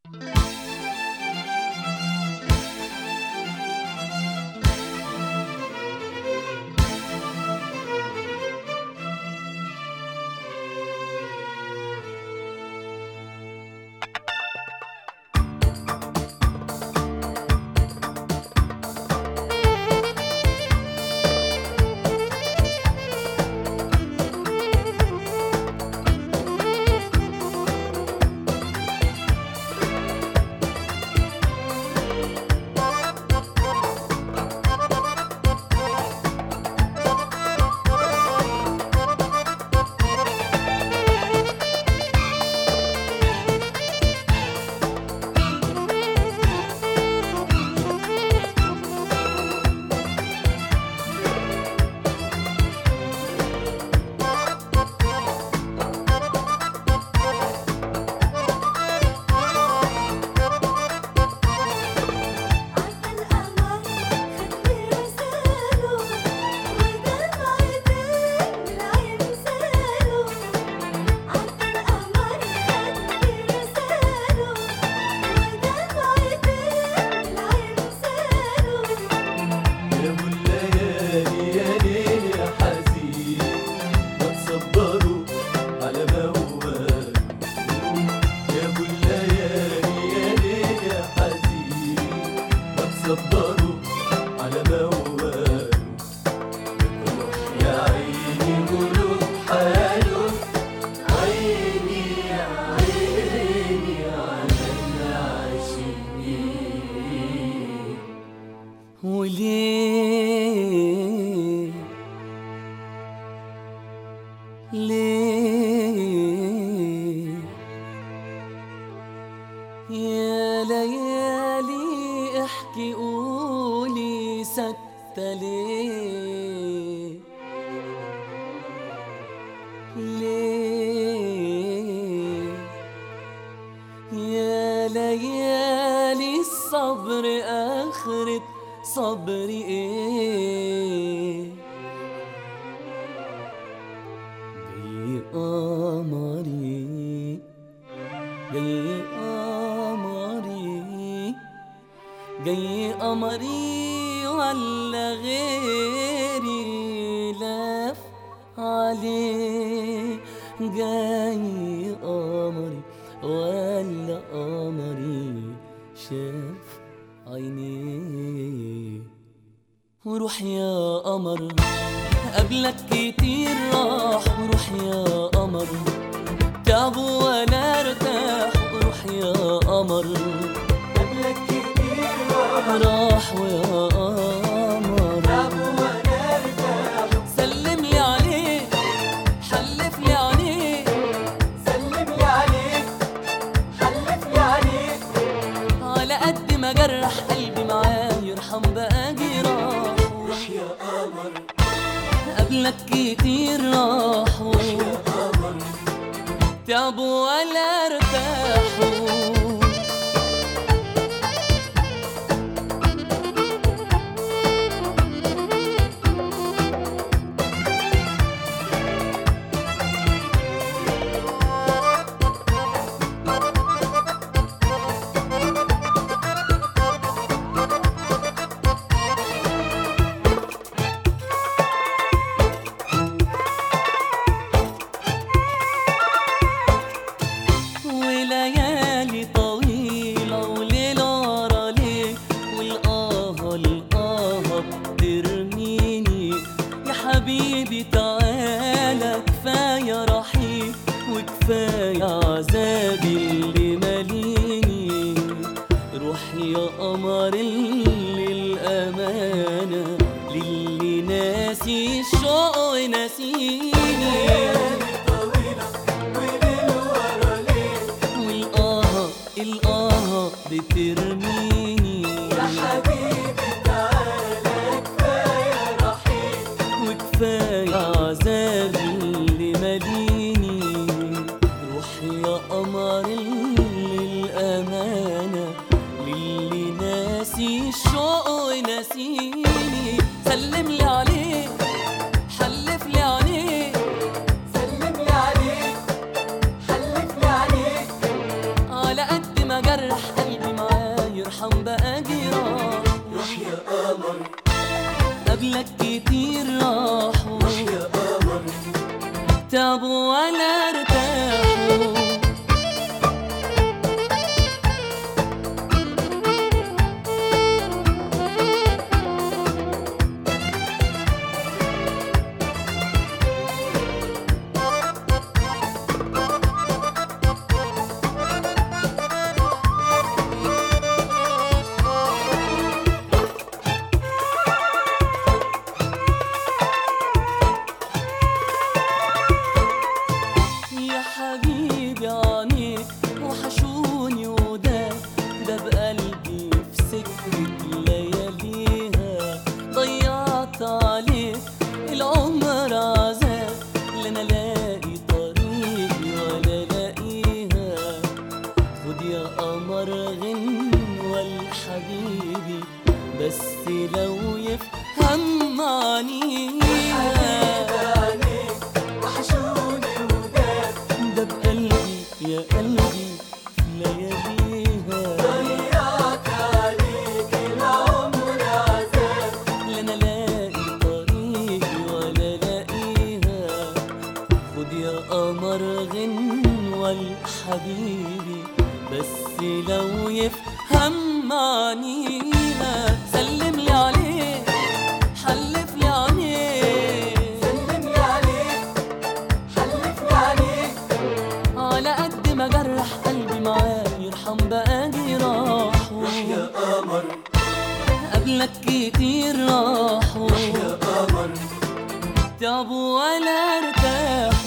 عدى القمر خدني رساله ودمع بين العين ساله عدى القمر خدني رساله ودمع بين العين ساله يا ابو الليالي يا ليل يا حزين ما تصبروا على موال يا ابو الليالي يا ليل يا حزين ما تصبروا على موال يا عيني قلوب حاله عيني يا عيني على العاشقين وليه ليه يا ليالي احكي قولي سكتة ليه ليه يا ليالي الصبر آخرة صبري ايه جاي قمري جاي قمري جاي قمري ولا غيري لف عليه جاي قمري ولا قمري شاف عينيه وروح يا قمر قبلك كتير راح وروح يا قمر تعبوا ولا ارتاح وروح يا قمر قبلك كتير راح ويا قمر سلم لي عليه حلف لي عليه سلم لي عليك حلف لي عليك على قد ما جرح قلبي معاه يرحم بقى جراح روح يا قمر قبلك كتير راحوا يا قمر تعبوا ولا ارتاحوا وليالي طويلة وليل ورا ليل والآه الآه بترميني يا حبيبي تعالى كفاية رحيل وكفاية عذابي اللي ماليني روح يا قمر للأمانة للي ناسي الشوق وناسيني طويلة وليل ورا ليل والآه الآه بترميني يا حبيبي تعالى كفاية رحيل وكفاية عذابي اللي ماليني روح يا قمر للأمانة للي ناسي الشوق وناسيني سلم لي عليه حلف لي عليه سلم لي عليك حلف لي عليك على قد ما ما جرح قلبي معاه يرحم بقى جراح روح يا قمر قبلك كتير راحوا روح يا قمر تعبوا ولا ارتاحوا يا حبيبي عينيك وحشوني وده ده بقلبي في سكة لياليها ضيعت عليك العمر عذاب لا انا الاقي طريقي ولا الاقيها خد يا قمر غنوة لحبيبي بس لو يفهم معنيها عينيك وحشوني وداد ده بقلبي يا قلبي في لياليها ضيعت عليك العمر عذاب لا انا الاقي طريقي ولا الاقيها خد يا قمر غنوة لحبيبي بس لو يفهم معنيها سلم لي عليه حلف لي عليه سلم لي عليك حلف لي عليك على قد ما جرح قلبي معاه يرحم بقى جراحه روح يا قمر قبلك كتير راحوا يا قمر تعبوا ولا ارتاحوا